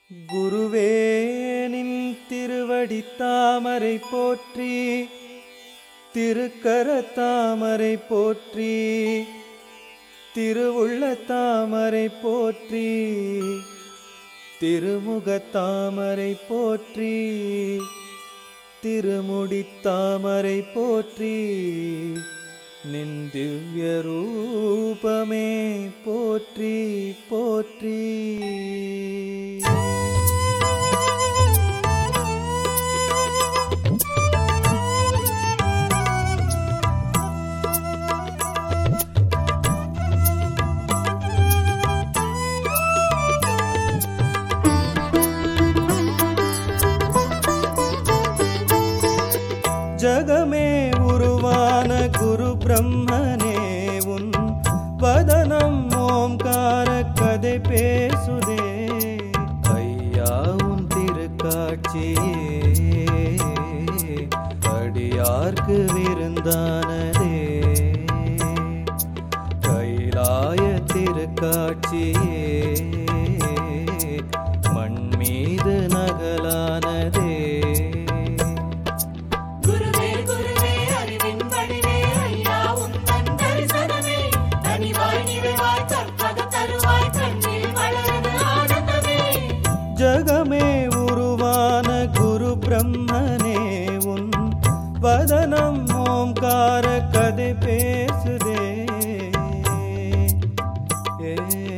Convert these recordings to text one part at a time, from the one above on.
குருவேனின் திருவடி தாமரை போற்றி திருக்கர தாமரை போற்றி திருவுள்ள தாமரை போற்றி திருமுக தாமரை போற்றி திருமுடி தாமரை போற்றி நின் திவ்ய ரூபமே போற்றி போற்றி ஜகமே உருவான குரு பிரம்மனே உன் வதனம் ஓம்கார கதை பேசுதே ஐயா உன் திருக்காட்சியே அடியார்க்கு விருந்தானதே கைலாய திருக்காட்சியே மண் மீது நகலானதே குருவே குருவே அறிவின் வடிவே ஐயா உந்தன் தரிசனமே தனிவாய் நிறைவாய் கற்பக தருவாய் கண்ணில் வளருது ஆனந்தமே ஜகமே உருவான குரு பிரம்மனே உன் வதனம் ஓம்கார கதை பேசுதே ஏ.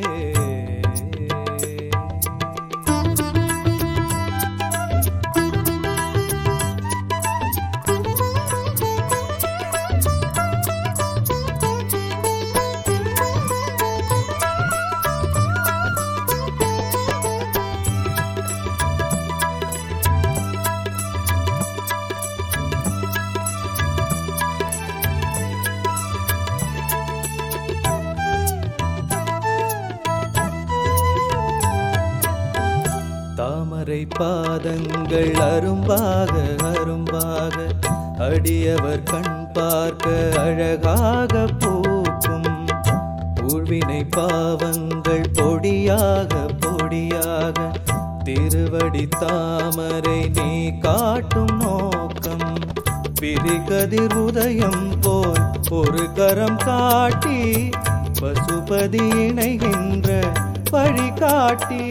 தாமரை பாதங்கள் அரும்பாக அரும்பாக அடியவர் கண் பார்க்க அழகாக பூக்கும் ஊழ்வினை பாவங்கள் பொடியாக பொடியாக திருவடி தாமரை நீ காட்டும் நோக்கம் பிரிகதிர் உதயம் போல் ஒரு கரம் காட்டி பசுபதி இணைகின்ற வழிகாட்டி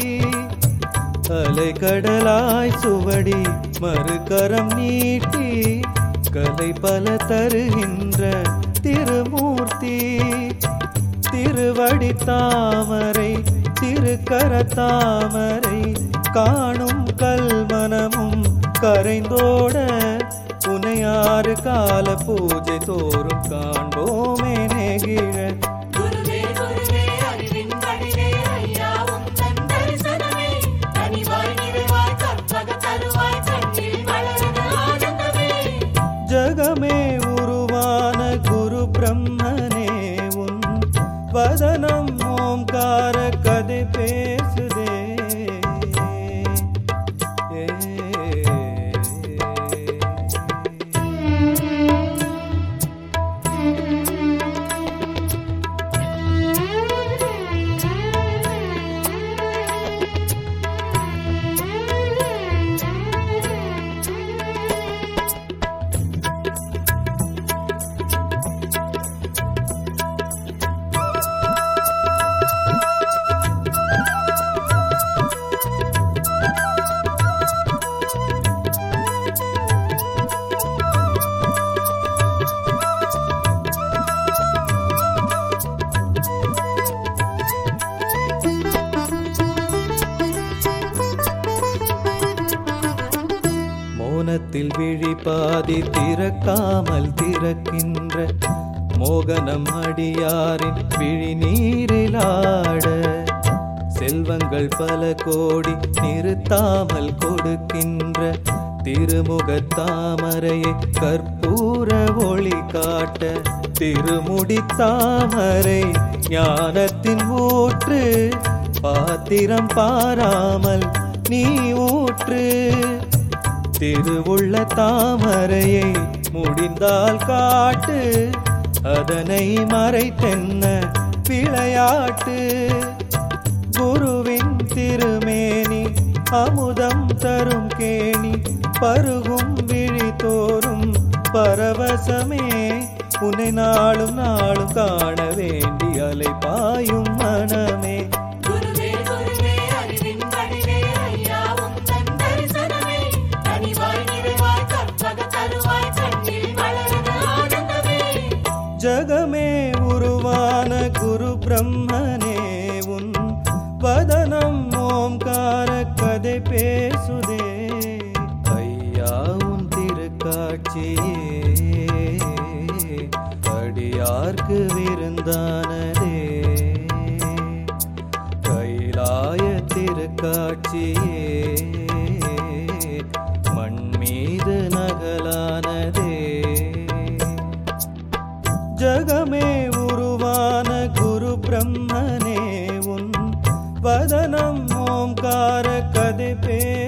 அலைக்கடலாய் சுவடி மறுகரம் நீட்டி கலை பல தருகின்ற திருமூர்த்தி திருவடி தாமரை திருக்கர தாமரை காணும் கல்மனமும் கரைந்தோட புனையாறு கால பூஜை தோறும் காண்போமே நெகிழ குருவே குருவே அறிவின் வடிவே ஐயா உந்தன் தரிசனமே தனிவாய் நிறைவாய் கற்பக தருவாய் கண்ணில் வளருது ஆனந்தமே ஜகமே உருவான குரு பிரம்மனே உன் வதனம் ஓம்கார கதை பேசுதே ஏ. மோனத்தில் விழி பாதி திறக்காமல் திறக்கின்ற மோகனம் அடியாரின் விழி நீரிலாட செல்வங்கள் பல கோடி நிறுத்தாமல் கொடுக்கின்ற திருமுகத் தாமரையை கற்பூர ஒளி காட்ட திருமுடி தாமரை ஞானத்தின் ஊற்று பாத்திரம் பாராமல் நீ ஊற்று திருவுள்ள தாமரையை முடிந்தால் காட்டு அதனை மறைத்தென்ன விளையாட்டு குருவின் திருமேனி அமுதம் தரும் கேணி பருகும் விழி தோறும் பரவசமே உன்னை நாளும் நாளும் காண வேண்டி அலை பாயும் மனமே குருவே குருவே அறிவின் வடிவே ஐயா உந்தன் தரிசனமே கனிவாய் நிறைவாய் கற்பக தருவாய் கண்ணில் வளருது ஆனந்தமே ஜகமே உருவான குரு பிரம்மனே உன் வதனம் ஓம்கார கதை பேசுதே ஐயா உன் திருக்காட்சியே அடியார்க்கு விருந்தானதே கைலாய திருக்காட்சியே மண் மீது நகலானதே ஜகமே உருவான குரு பிரம்மனே உன் வதனம் ஓம்கார கதை பே